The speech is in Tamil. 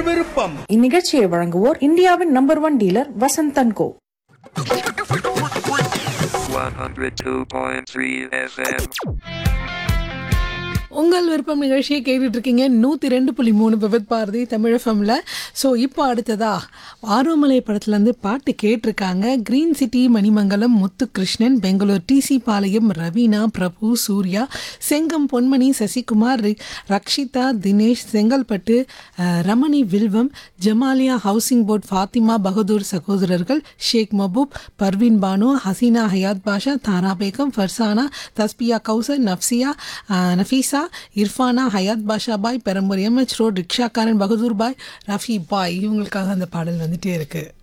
விருப்பம் இந்நிகழ்ச்சியை வழங்குவோர் இந்தியாவின் number one dealer Vasanthan co 102.3 FM. உங்கள் விருப்பம் நிகழ்ச்சியை கேட்டுட்டு இருக்கீங்க நூற்றி ரெண்டு புள்ளி மூணு விபத் பாரதி தமிழ் எஃப்எம்ல ஸோ இப்போ அடுத்ததா ஆரோமலை படத்துலேருந்து பாட்டு கேட்டிருக்காங்க green city Manimangalam Muthukrishnan Bangalore DC Palayam Raveena Prabhu Surya Chengam Ponmani Sasikumar ரி- ரக்ஷிதா தினேஷ் செங்கல்பட்டு அஹ், ரமணி வில்வம் ஜமாலியா ஹவுசிங் போர்ட் ஃபாத்திமா பகதூர் சகோதரர்கள் ஷேக் மபூப் பர்வீன் பானு ஹசீனா ஹயாத் பாஷா தாரா பேகம் ஃபர்சானா தஸ்பியா கௌசர் நஃப்சியா அஹ், நஃபீசா இர்ஃபானா ஹயாத் பாஷா பாய் பெரம்பூர் எம்எச் ரோட் ரிக்ஷாக்காரன் பகதூர் பாய் ரஃபி பாய் இவங்களுக்காக அந்த பாடல் வந்துட்டே இருக்கு